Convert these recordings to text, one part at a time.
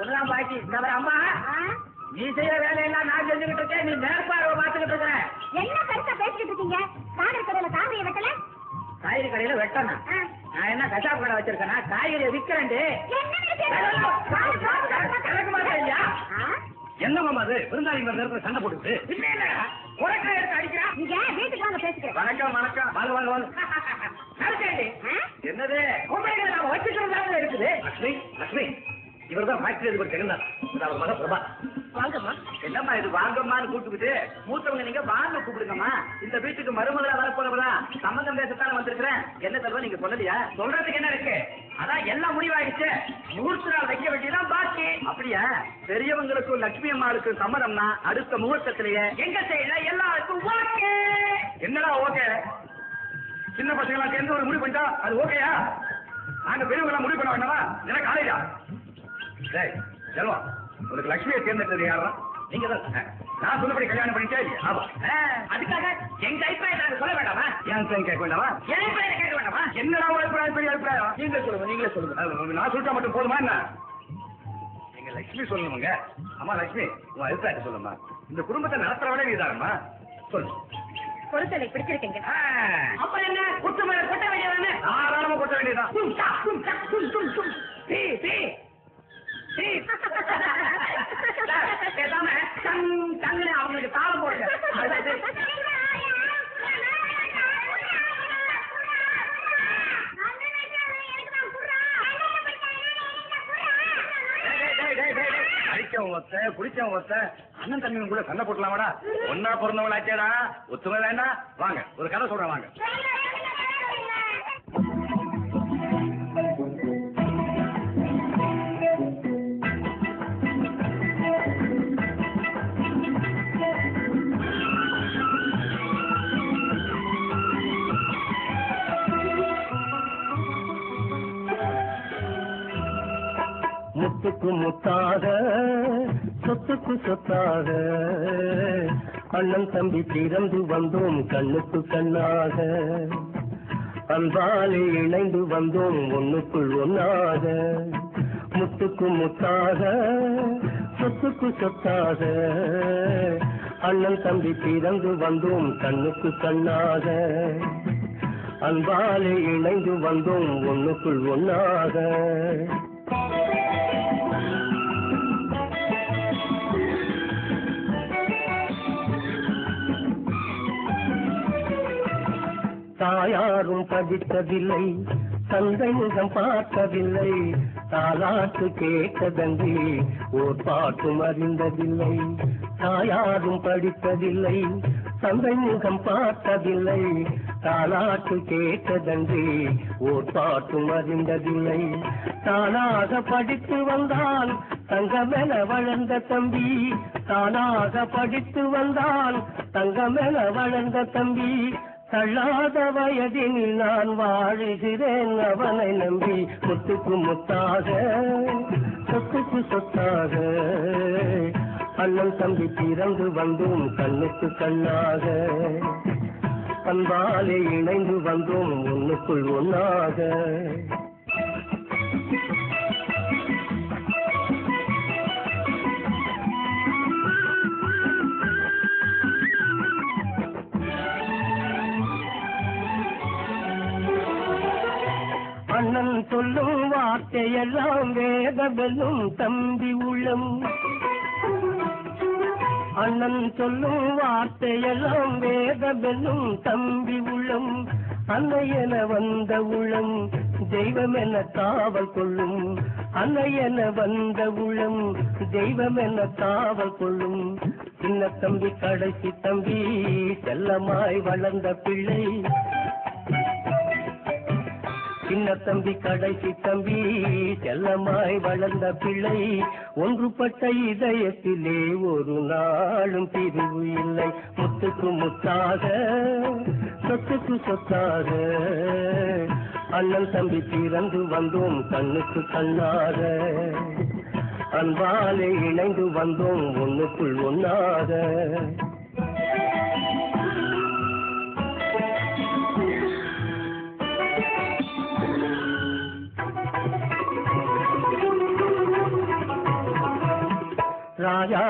ஒண்ணுதான் பாக்கி இந்த அம்மா நீ செய்யற வேலையெல்லாம் நான் செஞ்சுக்கிட்டு இருக்கேன் நீ மேற்பார்வை பார்த்துக்கிட்டு இருக்கிற என்ன கருத்தா பேசிக்கிட்டு இருக்கீங்க காதல் கடையில காவிரி வெட்டல காய்கறி கடையில வெட்டணும் ஆ. நான் என்ன கசாப்பு கடை வச்சிருக்கேனா காய்கறியை விக்கிறேன் என்ன விஷயம்? கணக்கு மாதிரி இல்லையா ஆ? என்ன மாமா அது விருந்தாளிங்க நேரத்தில் சண்டை போட்டுட்டு இல்ல இல்ல உரக்கா எடுத்து அடிக்கிறா நீங்க வீட்டுக்கு வாங்க பேசிக்கிறேன் வணக்கம் வணக்கம் வாங்க வாங்க வாங்க நறுக்கேண்டி. ஆ? என்னது பொம்பளைங்களை நாம வச்சுக்கிறதால இருக்குது லட்சுமி லட்சுமி இவர் தான் ஃபேக்டரி அதிபர் ஜெகநாத் இது அவர் மக பிரபா வாங்கம்மா என்னம்மா இது வாங்கம்மான்னு கூப்பிட்டுக்கிட்டு மூத்தவங்க நீங்க வாங்க கூப்பிடுங்கம்மா இந்த வீட்டுக்கு மருமகளா வரப்போறவளா சம்மந்தம் பேசத்தானே வந்திருக்கிறேன் என்ன தருவா நீங்க சொல்லலையா சொல்றதுக்கு என்ன இருக்கு அதான் எல்லாம் முடிவாயிடுச்சு முகூர்த்த நாள் வைக்க வேண்டியதான் பாக்கி அப்படியா பெரியவங்களுக்கும் லட்சுமி அம்மாளுக்கும் சம்மதம்னா அடுத்த முகூர்த்தத்திலேயே எங்க செய்யல எல்லாருக்கும் ஓகே என்னடா ஓகே சின்ன பசங்க எல்லாம் சேர்ந்து ஒரு முடிவு பண்ணிட்டா அது ஓகேயா நாங்க பெரியவங்க எல்லாம் முடிவு பண்ண வேண்டாமா எனக்கு காலேஜா டேய் செல்வா உனக்கு லட்சுமியை தேர்ந்தெடுத்தது யாரா நீங்க தான் நான் சொன்னபடி கல்யாணம் பண்ணிட்டே இல்லையா ஆமா அதுக்காக எங்க அபிப்பிராயம் நாங்க சொல்ல வேண்டாமா என் அபிப்பிராயம் கேட்க வேண்டாமா என் அபிப்பிராயம் கேட்க வேண்டாமா என்னடா உங்க அபிப்பிராயம் பெரிய அபிப்பிராயம் நீங்களே சொல்லுங்க நீங்களே சொல்லுங்க அஹ், நான் சொல்லிட்டா மட்டும் போதுமா என்ன எங்க லட்சுமி சொல்லணுங்க அம்மா லட்சுமி உன் அபிப்பிராயத்தை சொல்லுமா இந்த குடும்பத்தை நடத்துறவளே நீதானம்மா சொல்லு பொருத்தலை பிடிச்சிருக்கீங்க அப்ப என்ன குத்து மேல கொட்ட வேண்டியதானே தாராளமா கொட்ட வேண்டியதான் தும், தா, தும், தா, தும், தும், தும். டீ, டீ. டீ. பேசாம டங், டங்குன்னு அவங்களுக்கு தாளம் போடுங்க அதாவது, டேய், டேய், டேய், டேய், டேய். அடிச்சவன் ஒத்த குடிச்சவன் ஒத்த அண்ணன் தம்பியும் கூட சண்டை போட்டலாமாடா ஒன்னா பிறந்தவங்களாச்சேடா ஒத்துமை வேண்டாம் வாங்க ஒரு கதை சொல்றேன் வாங்க முத்துக்கு முத்தாக சொத்துக்கு சொத்தாக அண்ணன் தம்பி பிறந்து வந்தோம் கண்ணுக்கு கண்ணாக அன்பாலே இணைந்து வந்தோம் ஒண்ணுக்குள் ஒன்னாக முத்துக்கு முத்தாக சொத்துக்கு சொத்தாக அண்ணன் தம்பி பிறந்து வந்தோம் கண்ணுக்கு கண்ணாக அன்பாலே இணைந்து வந்தோம் ஒண்ணுக்குள் ஒன்னாக தாயாரும் படித்ததில்லை தந்தை முகம் பார்த்ததில்லை தாலாட்டு கேட்டதன்றி ஓர் பாட்டும் அறிந்ததில்லை தாயாரும் படித்ததில்லை தந்தை முகம் பார்த்ததில்லை தாலாட்டு கேட்டதன்றி ஓர் பாட்டும் அறிந்ததில்லை தானாக படித்து வந்தான் தங்கமென வளர்ந்த தம்பி தானாக படித்து வந்தான் தங்கமென வளர்ந்த தம்பி தள்ளாத வயதினில் நான் வாழுகிறேன் அவனை நம்பி முத்துக்கு முத்தாக சொத்துக்கு சொத்தாக அண்ணன் தம்பி பிறந்து வந்தோம் கண்ணுக்கு கண்ணாக அன்பாலே இணைந்து வந்தோம் ஒண்ணுக்குள் ஒன்னாக அண்ணன் சொல்லும் வார்த்தையெல்லாம் வேத வெல்லும் தம்பி உள்ளம் அண்ணன் சொல்லும் வார்த்தையெல்லாம் வேத வெல்லும் தம்பி உள்ளம் அன்னை என வந்த உள்ளம் தெய்வம் என காவல் கொள்ளும் அன்னை என வந்த உள்ளம் தெய்வம் என காவல் கொள்ளும் சின்ன தம்பி கடைசி தம்பி செல்லமாய் வளர்ந்த பிள்ளை சின்ன தம்பி கடைசி தம்பி செல்லமாய் வளர்ந்த பிள்ளை ஒன்றுபட்ட இதயத்திலே ஒரு நாளும் பிரிவு இல்லை முத்துக்கு முத்தாக சொத்துக்கு சொத்தாக அண்ணன் தம்பி பிறந்து வந்தோம் கண்ணுக்கு கண்ணாக அன்பாலே இணைந்து வந்தோம் ஒண்ணுக்குள் ஒன்னாக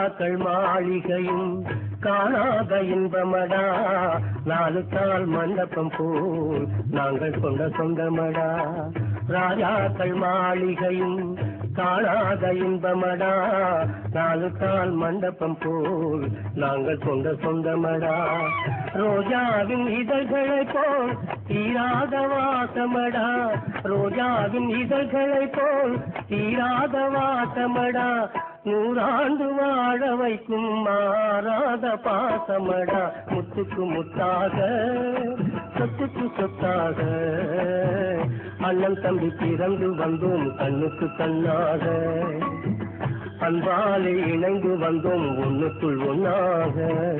ரோஜாக்கள் மாளிகையும் காணாத இன்பமடா நாலு கால் மண்டபம் போல் நாங்கள் கொண்ட சொந்தமடா ராஜாக்கள் மாளிகையும் காணாத இன்பமடா நாலு கால் மண்டபம் போல் நாங்கள் கொண்ட சொந்தமடா ரோஜாவின் இதழ்களை போல் தீராத வாசமடா ரோஜாவின் இதழ்களை போல் தீராத வாசமடா நூறாண்டு வாழ வைக்கும் மாறாத பாசமடா முத்துக்கு முத்தாக சொத்துக்கு சொத்தாக அண்ணன் தம்பி பிறந்து வந்தோம் கண்ணுக்கு கண்ணாக அன்பாலே இணைந்து வந்தோம் ஒண்ணுக்குள் ஒன்னாக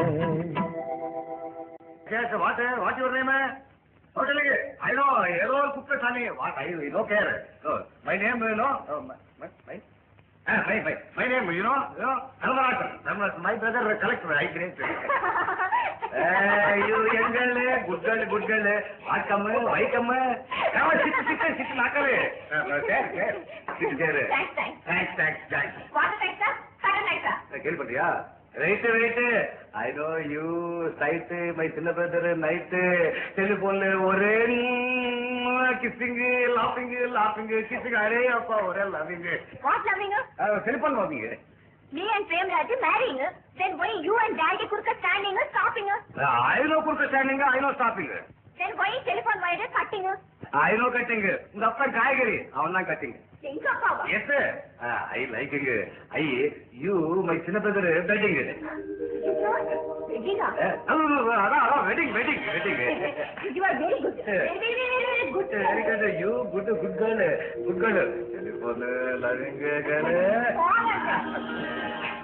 Yes, what, uh, what's your name? uh? Oh, tell me. I know, Yellow Kuppasamy. What, I, you don't care. No, my name, you know, uh, my, my, my, ah, my, my, my name, you know, you know, Ramanathan. Ramanathan, my brother collector, I great. you young girl, good girl, good girl. What come, why come? Come on, sit, sit, sit, sit, knock away. Uh, uh, there, there. Sit there. Thanks, thanks. Thanks, thanks, thanks. Water டைப்ஸா கடன் டைப்ஸா கேள்விப்பட்டியா right right I know you site my சின்ன brother night டெலிபோன்ல ஒரே kissing லாஃபிங் லாஃபிங் kissing array அப்பா ஒரே loving what loving telephone லாஃபிங் me and Premraj marrying, then going you and daddy kurka standing, stopping, I no குறுக்க standing I no stopping then going telephone wire cutting. I no cutting உங்க அப்பா காய்கறி அவன் தான் cutting எங்க அப்பாவா yes I liking I you my சின்ன brother betting வெட்டிங்கா அதான் அதான் wedding wedding wedding you are very good very very very very good very good you good good girl good girl telephone loving girl போங்க